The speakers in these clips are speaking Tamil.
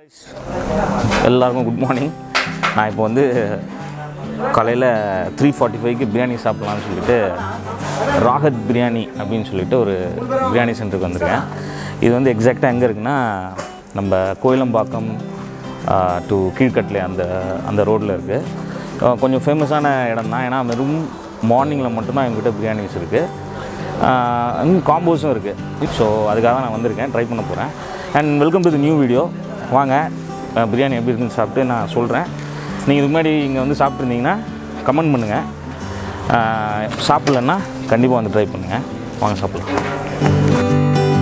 எல்லாருக்கும் குட் மார்னிங் நான் இப்போ வந்து காலையில் த்ரீ ஃபார்ட்டி ஃபைவ்க்கு பிரியாணி சாப்பிட்லான்னு சொல்லிட்டு ராகத் பிரியாணி அப்படின்னு சொல்லிட்டு ஒரு பிரியாணி சென்டருக்கு வந்திருக்கேன் இது வந்து எக்ஸாக்டாக எங்கே இருக்குன்னா நம்ம கோயிலம்பாக்கம் டு கீழ்கட்டில் அந்த அந்த ரோட்டில் இருக்குது கொஞ்சம் ஃபேமஸான இடம் தான் ஏன்னா வெறும் மார்னிங்கில் மட்டும்தான் எங்ககிட்ட பிரியாணிஸ் இருக்குது இன்னும் காம்போஸும் இருக்குது ஸோ அதுக்காக தான் நான் வந்திருக்கேன் ட்ரை பண்ண போகிறேன் and welcome to the new video வாங்க அஹ், பிரியாணி எப்படி இருக்குன்னு சாப்பிட்டு நான் சொல்கிறேன் நீங்கள் இதுக்கு முன்னாடி இங்கே வந்து சாப்பிட்ருந்தீங்கன்னா கமெண்ட் பண்ணுங்கள் சாப்பிட்லன்னா கண்டிப்பாக வந்து ட்ரை பண்ணுங்கள் வாங்க சாப்பிட்லாம்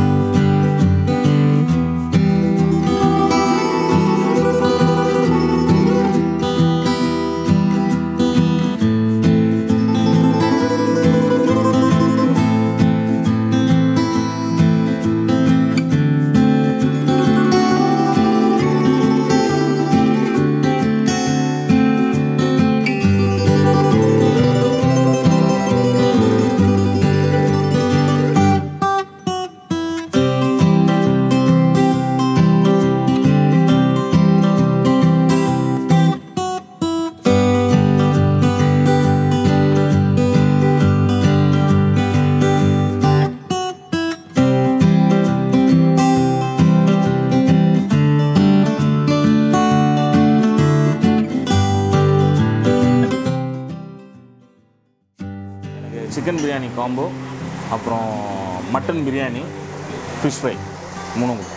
எனக்கு சிக்கன் பிரியாணி காம்போ அப்புறம் மட்டன் பிரியாணி ஃபிஷ் ஃப்ரை மூணு கொடுங்க.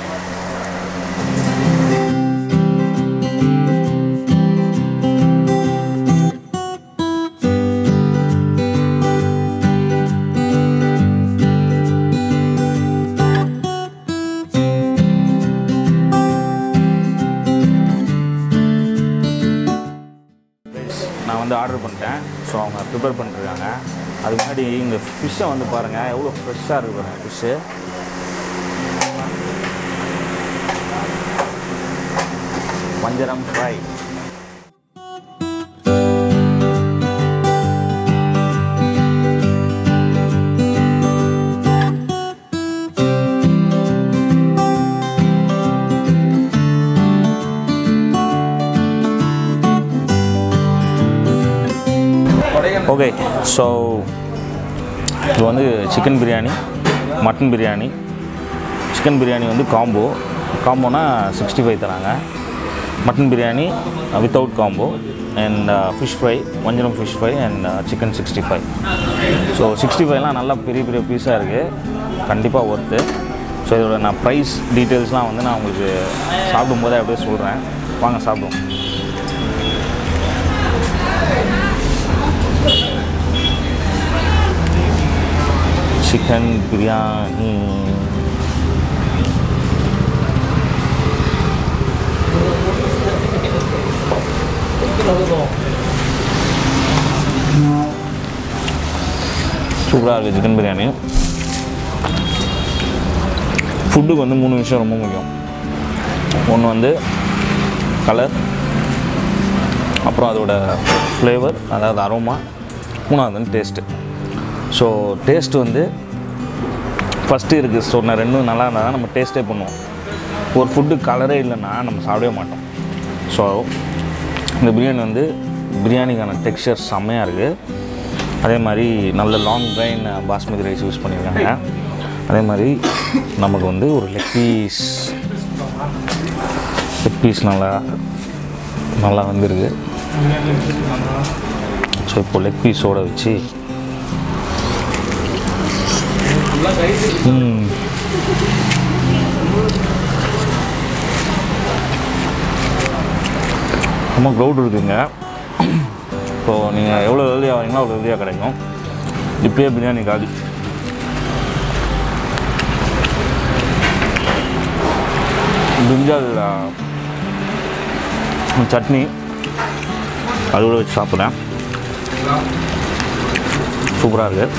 நான் வந்து ஆர்டர் பண்ணிட்டேன் ஸோ அவங்க ப்ரிப்பேர் பண்ணிருக்காங்க அதுக்கு முன்னாடி இந்த ஃபிஷ்ஷை வந்து பாருங்கள் எவ்வளோ ஃப்ரெஷ்ஷாக இருக்குது பாருங்கள் ஃபிஷ்ஷு வஞ்சரம் ஃப்ரை ஓகே ஸோ இது வந்து chicken biryani mutton biryani chicken biryani வந்து காம்போ காம்போனா சிக்ஸ்டி ஃபைவ் தராங்க mutton biryani without combo and fish fry வஞ்சரம் fish fry and chicken sixty five so sixty ஃபைவ்லாம் நல்லா பெரிய பெரிய பீஸாக இருக்குது கண்டிப்பாக ஒர்த்து ஸோ இதோட நான் ப்ரைஸ் டீட்டெயில்ஸ்லாம் வந்து நான் உங்களுக்கு சாப்பிடும்போதே அப்படியே சொல்கிறேன் வாங்க சாப்பிடுவோம் சிக்கன் பிரியாணி சூப்பராக இருக்குது சிக்கன் பிரியாணி ஃபுட்டுக்கு வந்து மூணு விஷயம் ரொம்ப முக்கியம் ஒன்று வந்து கலர் அப்புறம் அதோட ஃப்ளேவர் அதாவது அரோமா மூணாவது வந்து டேஸ்ட்டு ஸோ டேஸ்ட் வந்து ஃபஸ்ட்டு இருக்குது ஸோ நான் ரெண்டும் நல்லா இருந்தால் தான் நம்ம டேஸ்ட்டே பண்ணுவோம் ஒரு ஃபுட்டு கலரே இல்லைன்னா நம்ம சாப்பிடவே மாட்டோம் ஸோ இந்த பிரியாணி வந்து பிரியாணிக்கான டெக்ஸ்சர் செம்மையாக இருக்குது அதே மாதிரி நல்ல long grain basmati rice use பண்ணியிருக்காங்க அதே மாதிரி நமக்கு வந்து ஒரு லெக் பீஸ் லெக் பீஸ் நல்லா நல்லா வந்திருக்கு ஸோ இப்போ லெக் பீஸோடு வச்சு ம். ரொம்ப க்ரௌட் இருக்குங்க இப்போது நீங்கள் எவ்வளோ ஹெல்தியாக வரீங்களோ அவ்வளோ ஹெல்தியாக கிடைக்கும் இப்பயே பிரியாணி காலி பிரிஞ்சால் ஆ, சட்னி அதோட வச்சு சாப்பிட்றேன் சூப்பராக இருக்குது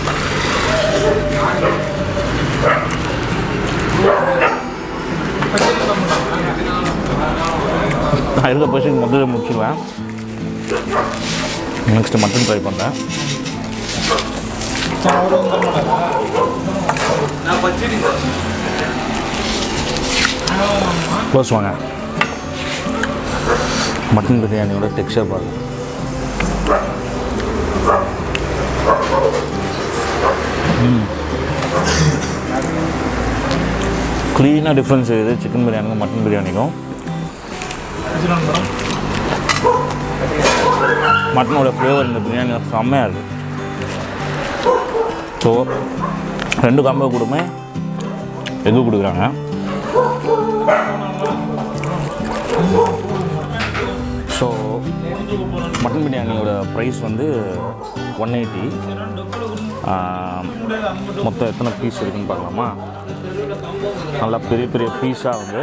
நான் இருக்க பர்சன்ட் முதல்ல முடிச்சிடுவேன் நெக்ஸ்ட்டு மட்டன் ட்ரை பண்ணுறேன் க்ளோஸ் வாங்க மட்டன் பிரியாணியோட டெக்ஸ்சர் பாருங்க க்ளீனாக டிஃப்ரென்ஸ் இருக்குது சிக்கன் பிரியாணிக்கும் மட்டன் பிரியாணிக்கும் மட்டனோட ஃப்ளேவர் இந்த பிரியாணி செம்மையாக இருக்குது ஸோ ரெண்டு காம்போ கொடுமே எக்கு கொடுக்குறாங்க ஸோ மட்டன் பிரியாணியோட ப்ரைஸ் வந்து ஒன் எயிட்டி மொத்தம் எத்தனை பீஸ் இருக்குன்னு பார்க்கலாமா நல்லா பெரிய பெரிய பீஸாக வந்து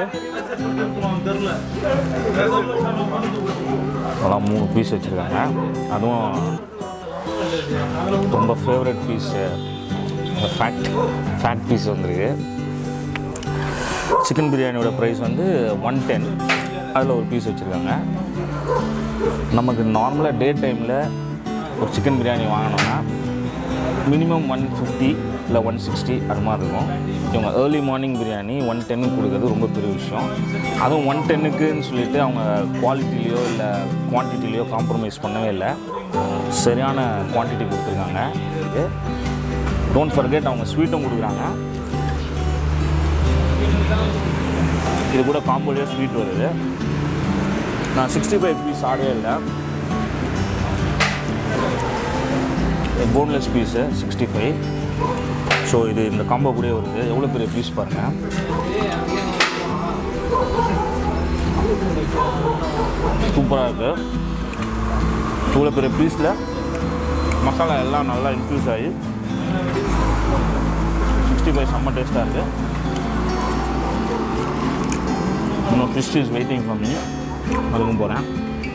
நல்லா மூணு பீஸ் வச்சுருக்காங்க அதுவும் ரொம்ப favourite piece fat fat piece வந்துருக்கு சிக்கன் பிரியாணியோட ப்ரைஸ் வந்து ஒன் டென் அதில் ஒரு பீஸ் வச்சுருக்காங்க நமக்கு நார்மலாக டே டைமில் ஒரு சிக்கன் பிரியாணி வாங்கினோம்னா மினிமம் ஒன் ஃபிஃப்டி இல்லை ஒன் சிக்ஸ்டி அது மாதிரி இருக்கும் இவங்க ஏர்லி மார்னிங் பிரியாணி ஒன் டென்னுக்கு கொடுக்குறது ரொம்ப பெரிய விஷயம் அதுவும் ஒன் டென்னுக்குன்னு சொல்லிட்டு அவங்க குவாலிட்டிலேயோ இல்லை குவான்டிட்டிலேயோ காம்ப்ரமைஸ் பண்ணவே இல்லை சரியான குவான்டிட்டி கொடுத்துருக்காங்க டோன்ட் ஃபர்கெட் அவங்க ஸ்வீட்டும் கொடுக்குறாங்க இது கூட காம்போலேயே ஸ்வீட் வருது நான் சிக்ஸ்டி ஃபைவ் பீஸ் ஆடவே இல்லை boneless piece sixty five so இது இந்த காம்போ கூட வருது எவ்வளோ பெரிய பீஸ் பாருங்கள் சூப்பராக இருக்குது இவ்வளோ பெரிய பீஸில் மசாலா எல்லாம் நல்லா இன்ஃப்யூஸ் ஆகி சிக்ஸ்டி ஃபைவ் செம்ம டேஸ்ட்டாக இருக்குது இன்னும் fish is waiting for me அதுக்கும் போகிறேன்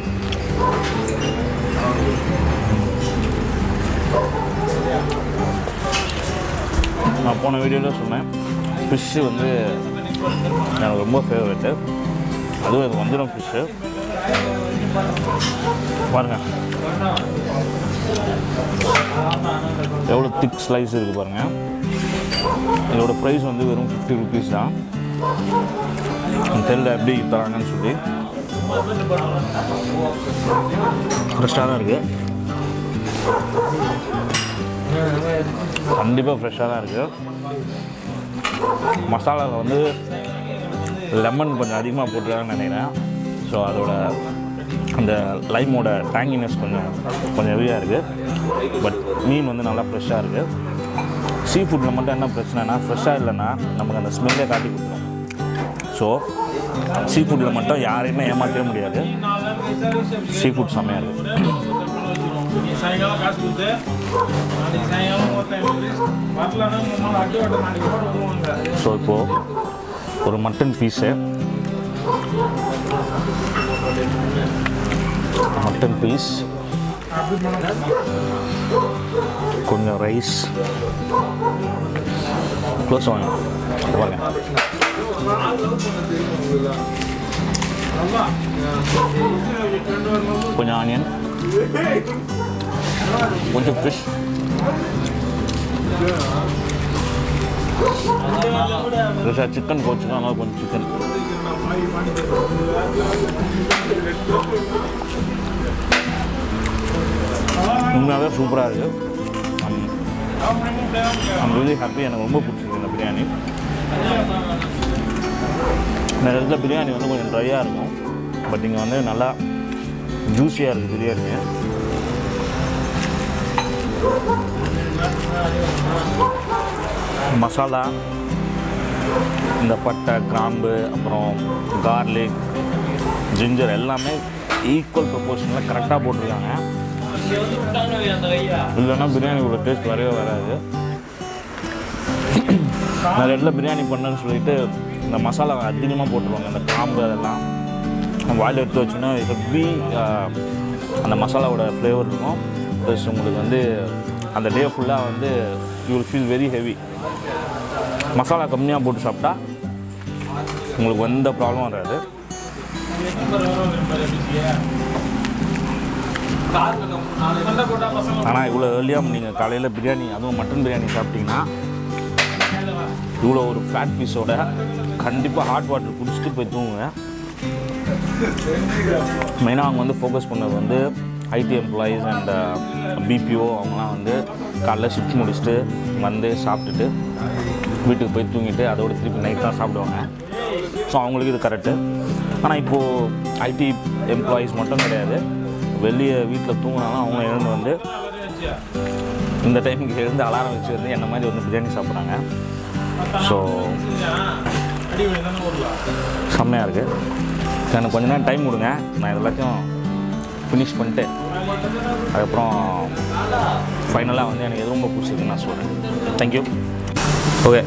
நான் போன வீடியோவில் சொன்னேன் ஃபிஷ்ஷு வந்து எனக்கு ரொம்ப ஃபேவரெட்டு அதுவும் இது வஞ்சிரம் ஃபிஷ்ஷு பாருங்க எவ்வளோ திக் ஸ்லைஸ் இருக்குது பாருங்கள் இதோட ப்ரைஸ் வந்து வெறும் ஃபிஃப்டி ருபீஸ் தான் தெரியல எப்படி தராங்கன்னு சொல்லி ஃப்ரெஷ்ஷாக தான் இருக்குது கண்டிப்பாக ஃப்ரெஷ்ஷாக தான் இருக்குது மசாலாவில் வந்து லெமன் கொஞ்சம் அதிகமாக போட்டுருக்காங்கன்னு நினைக்கிறேன் ஸோ அதோட அந்த லைமோட டேங்கினஸ் கொஞ்சம் கொஞ்சம் ஹெவியாக இருக்குது பட் மீன் வந்து நல்லா ஃப்ரெஷ்ஷாக இருக்குது சீ ஃபுட்டில் மட்டும் என்ன பிரச்சனைனா ஃப்ரெஷ்ஷாக இல்லைன்னா நமக்கு அந்த ஸ்மெல்லே காட்டி கொடுத்துரும் ஸோ சீ ஃபுட்டில் மட்டும் யாரையுமே ஏமாற்றவே முடியாது சீ ஃபுட் செம்மையாக இருக்குது சாயங்காலம் காசு கொடுத்து நாளைக்கு சாயங்காலம் ஓட்டேன் வரலன்னா மூணு நாள் அடி ஓட்ட நாளைக்கு கூட வருவாங்க ஸோ இப்போது ஒரு மட்டன் பீஸு மட்டன் பீஸ் அப்படி பண்ண கொஞ்சம் ரைஸ் க்ளோஸ் வாங்க பாருங்க கொஞ்சம் ஆனியன் கொஞ்சம் ஃபிஷ் ஃப்ரெஷ்ஷாக சிக்கன் கோச்சுக்காங்க கொஞ்சம் சிக்கன் உண்மையாகவே சூப்பராக இருக்குது ஐம் ரியலி ஹாப்பி எனக்கு ரொம்ப பிடிச்சிருக்கு இந்த பிரியாணி இந்த இடத்துல பிரியாணி வந்து கொஞ்சம் ட்ரையாக இருக்கும் பட் இங்கே வந்து நல்லா ஜூஸியாக இருக்குது பிரியாணி மசாலா இந்த பட்டை கிராம்பு அப்புறம் கார்லிக் ஜிஞ்சர் எல்லாமே ஈக்குவல் ப்ரொபோர்ஷனில் கரெக்டாக போட்டிருக்காங்க இல்லைன்னா பிரியாணியோட டேஸ்ட் வரவே வராது நான் ரெட்டில் பிரியாணி பண்ணேன்னு சொல்லிட்டு இந்த மசாலா அதிகமாக போட்டுருவாங்க இந்த கிராம்பு அதெல்லாம் வாயில் எடுத்து வச்சுன்னா ஹெவி அந்த மசாலாவோட ஃப்ளேவர் இருக்கும் ப்ளஸ் உங்களுக்கு வந்து அந்த டே ஃபுல்லாக வந்து you will feel very heavy masala கம்மியாக போட்டு சாப்பிட்டா உங்களுக்கு எந்த ப்ராப்ளம் வராது ஆனால் இவ்வளோ ஏர்லியாக நீங்கள் காலையில் பிரியாணி அதுவும் மட்டன் பிரியாணி சாப்பிட்டீங்கன்னா இவ்வளோ ஒரு ஃபேட் பீஸோட கண்டிப்பாக ஹாட் வாட்டர் குடிச்சிட்டு போய் தூங்குங்க மெயினாக அவங்க வந்து ஃபோக்கஸ் பண்ணது வந்து ஐடி எம்ப்ளாயீஸ் அண்ட் பிபிஓ அவங்களாம் வந்து காலைல ஷிஃப்ட் முடிச்சுட்டு வந்து சாப்பிட்டுட்டு வீட்டுக்கு போய் தூங்கிட்டு அதோட திருப்பி நைட் தான் சாப்பிடுவாங்க ஸோ அவங்களுக்கு இது கரெக்டு ஆனால் இப்போது ஐடி எம்ப்ளாயீஸ் மட்டும் கிடையாது வெளியே வீட்டில் தூங்கினாலும் அவங்க எழுந்து வந்து இந்த டைமுக்கு எழுந்து அலாரம் வச்சு வந்து என்ன மாதிரி வந்து பிரியாணி சாப்பிட்றாங்க ஸோ அடி வழி தானே ஓடலாம் செம்மையாக இருக்குது எனக்கு கொஞ்ச நேரம் டைம் கொடுங்க நான் இது எல்லாத்தையும் ஃபினிஷ் பண்ணிட்டு அதுக்கப்புறம் ஃபைனலாக வந்து எனக்கு எது ரொம்ப பிடிச்சிருக்குன்னு நான் சொல்கிறேன் தேங்க்யூ ஓகே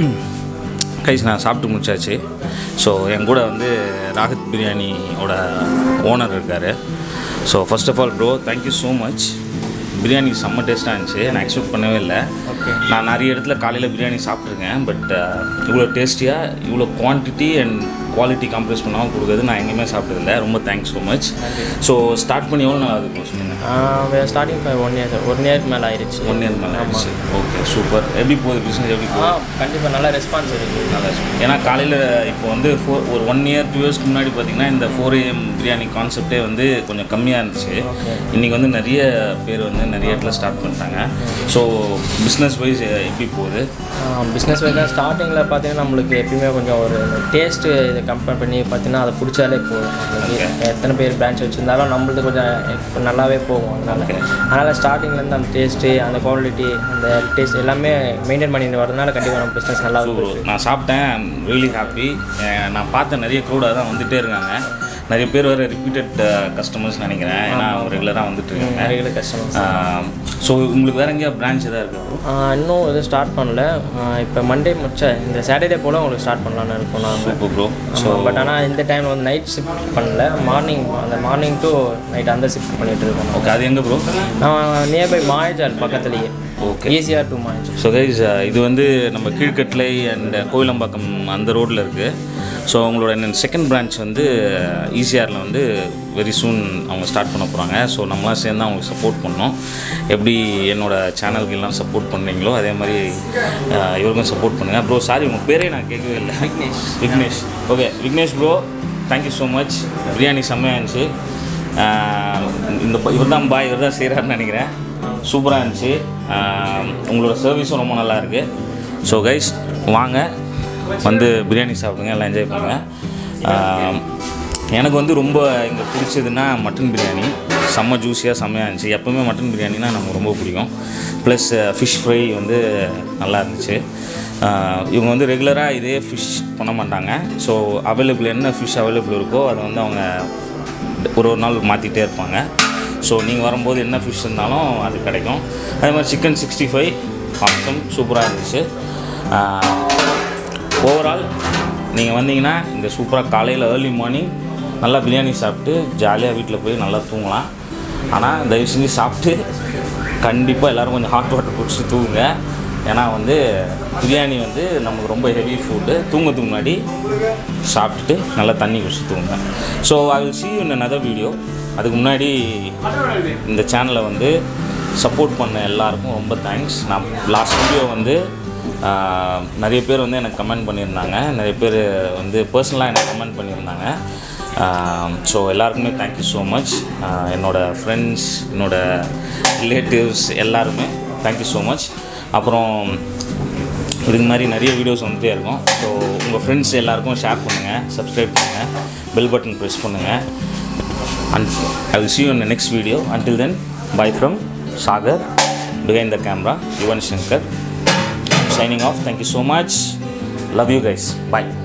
கைஸ் நான் சாப்பிட்டு முடிச்சாச்சு ஸோ என் கூட வந்து ராகத் பிரியாணியோட ஓனர் இருக்கார் so first of all bro thank you so much biryani செம்ம டேஸ்ட்டாக இருந்துச்சு நான் எக்ஸ்பெக்ட் பண்ணவே இல்லை நான் நிறைய இடத்துல காலையில் பிரியாணி சாப்பிட்ருக்கேன் பட் இவ்வளோ டேஸ்டியாக இவ்வளோ குவான்டிட்டி அண்ட் குவாலிட்டி காம்ப்ரமைஸ் பண்ணாமல் கொடுக்குறது நான் எங்கேயுமே சாப்பிட்டதில்ல ரொம்ப thanks so much so start பண்ணி எவ்வளோ நாள் ஆகுது சொல்லுங்கள் ஸ்டார்டிங் ஒன் இயர் ஒன் இயர்க்கு மேலே ஆயிடுச்சு ஒன் இயர் மேலே ஆயிடுச்சு ஓகே சூப்பர் எப்படி போகுது பிஸ்னஸ் எப்படி ஆ போகுது கண்டிப்பாக நல்ல ரெஸ்பான்ஸ் இருக்குது நல்லா இருக்கு. ஏன்னா காலையில் இப்போ வந்து ஃபோர் ஒரு ஒன் இயர் டூ இயர்ஸ்க்கு முன்னாடி பார்த்தீங்கன்னா இந்த ஃபோர் ஏஎம் பிரியாணி கான்செப்டே வந்து கொஞ்சம் கம்மியாக இருந்துச்சு இன்றைக்கி வந்து நிறைய பேர் வந்து நிறைய இடத்துல ஸ்டார்ட் பண்ணிட்டாங்க ஸோ பிஸ்னஸ் வைஸ் எப்படி போகுது பிஸ்னஸ் வந்து ஸ்டார்டிங்கில் பார்த்தீங்கன்னா நம்மளுக்கு எப்பயுமே கொஞ்சம் ஒரு டேஸ்ட்டு இதை கம்பேர் பண்ணி பார்த்தீங்கன்னா அதை பிடிச்சாலே போதும் நம்மளுக்கு எத்தனை பேர் பிரான்ச் வச்சுருந்தாலும் நம்மளுக்கு கொஞ்சம் இப்ப நல்லாவே போகும் அதனால் Okay. அதனால் ஸ்டார்டிங்லேருந்து அந்த டேஸ்ட்டு அந்த குவாலிட்டி அந்த டேஸ்ட் எல்லாமே மெயின்டைன் பண்ணிட்டு வரதுனால கண்டிப்பாக நம்ம பிஸ்னஸ் நல்லா ஸோ போகுது நான் சாப்பிட்டேன் ரியலி ஹாப்பி நான் பார்த்த நிறைய க்ரௌடாக தான் வந்துகிட்டே இருக்காங்க நிறைய பேர் வேறு ரிப்பீட்டட் கஸ்டமர்ஸ் நினைக்கிறேன் ஏன்னா அவங்க ரெகுலராக வந்துட்டு இருக்காங்க ரெகுலர் கஸ்டமர்ஸ் ஸோ உங்களுக்கு வேற எங்கேயா பிரான்ச் எதாவது இருக்கா இன்னும் எதுவும் ஸ்டார்ட் பண்ணல இப்போ மண்டே முடிச்ச இந்த சாட்டர்டே போல் உங்களுக்கு ஸ்டார்ட் பண்ணலான்னு இருக்கோம் நாங்கள் சூப்பர் ப்ரோ ஸோ பட் ஆனால் இந்த டைமில் வந்து நைட் ஷிஃப்ட் பண்ணல மார்னிங் அந்த மார்னிங் டு நைட் அந்த ஷிஃப்ட் பண்ணிட்டு இருக்கோம் ஓகே அது எங்கே ப்ரோ நான் நியர்பை மாயஜால் பக்கத்துலேயே ஓகே ஈஸியாக டு மாயஜால் ஸோ கைஸ் இது வந்து நம்ம கீழ்கட்டளை அண்ட் கோயிலம்பாக்கம் அந்த ரோட்டில் இருக்குது ஸோ அவங்களோட செகண்ட் பிரான்ச் வந்து ஈசிஆரில் வந்து வெரி சூன் அவங்க ஸ்டார்ட் பண்ண போகிறாங்க ஸோ நம்மளாம் சேர்ந்து அவங்களுக்கு சப்போர்ட் பண்ணோம் எப்படி என்னோட சேனலுக்கு எல்லாம் சப்போர்ட் பண்ணீங்களோ அதே மாதிரி அஹ், இவருக்கும் சப்போர்ட் பண்ணுங்கள் ப்ரோ சாரி உங்கள் பேரே நான் கேட்கவே இல்லை Vignesh Vignesh okay Vignesh bro thank you so much biryani செம்மையாக இருந்துச்சு அஹ், இந்த இவர் தான் பாய் இவர் தான் செய்கிறாருன்னு நினைக்கிறேன் சூப்பராக இருந்துச்சு ஆஹ் உங்களோட சர்வீஸும் ரொம்ப நல்லா இருக்குது ஸோ கைஸ் வாங்க வந்து பிரியாணி சாப்பிடுங்க எல்லாம் என்ஜாய் பண்ணுங்கள் ஆஹ் எனக்கு வந்து ரொம்ப இங்கே பிடிச்சதுன்னா மட்டன் பிரியாணி செம்ம ஜூஸியாக செம்மையாக இருந்துச்சு எப்போவுமே மட்டன் பிரியாணினா நமக்கு ரொம்ப பிடிக்கும் ப்ளஸ் ஃபிஷ் ஃப்ரை வந்து நல்லா இருந்துச்சு ஆஹ் இவங்க வந்து ரெகுலராக இதே ஃபிஷ் பண்ண மாட்டாங்க ஸோ அவைலபிள் என்ன ஃபிஷ் அவைலபிள் இருக்கோ அதை வந்து அவங்க ஒரு ஒரு நாள் மாற்றிட்டே இருப்பாங்க ஸோ நீங்கள் வரும்போது என்ன ஃபிஷ் இருந்தாலும் அது கிடைக்கும் அதே மாதிரி சிக்கன் சிக்ஸ்டி ஃபைவ் ஆப்ஷன் சூப்பராக இருந்துச்சு ஓவரால் நீங்கள் வந்தீங்கன்னா இந்த சூப்பராக காலையில் ஏர்லி மார்னிங் நல்லா பிரியாணி சாப்பிட்டு ஜாலியாக வீட்டில் போய் நல்லா தூங்கலாம் ஆனால் தயவு செஞ்சு சாப்பிட்டு கண்டிப்பாக எல்லோரும் கொஞ்சம் ஹாட் வாட்டர் குடிச்சிட்டு தூங்குங்க ஏன்னா வந்து பிரியாணி வந்து நமக்கு ரொம்ப ஹெவி ஃபுட்டு தூங்கத்துக்கு முன்னாடி சாப்பிட்டுட்டு நல்லா தண்ணி குடிச்சிட்டு தூங்குங்க so I will see you in another video அதுக்கு முன்னாடி இந்த சேனலை வந்து சப்போர்ட் பண்ண எல்லாருக்கும் ரொம்ப தேங்க்ஸ் நான் லாஸ்ட் வீடியோ வந்து ஆஹ், நிறைய பேர் வந்து எனக்கு கமெண்ட் பண்ணியிருந்தாங்க நிறைய பேர் வந்து பர்சனலாக எனக்கு கமெண்ட் பண்ணியிருந்தாங்க ஸோ எல்லாருக்குமே தேங்க்யூ ஸோ மச் என்னோடய ஃப்ரெண்ட்ஸ் என்னோடய ரிலேட்டிவ்ஸ் எல்லாருமே தேங்க்யூ ஸோ மச் அப்புறம் இதுக்கு மாதிரி நிறைய வீடியோஸ் வந்துட்டே இருக்கும் ஸோ உங்கள் ஃப்ரெண்ட்ஸ் எல்லாருக்கும் ஷேர் பண்ணுங்கள் சப்ஸ்கிரைப் பண்ணுங்கள் பெல் பட்டன் ப்ரெஸ் பண்ணுங்கள் and I will see you in the next video until then bye from Sagar behind the camera Yuvan Shankar signing off thank you so much love you guys bye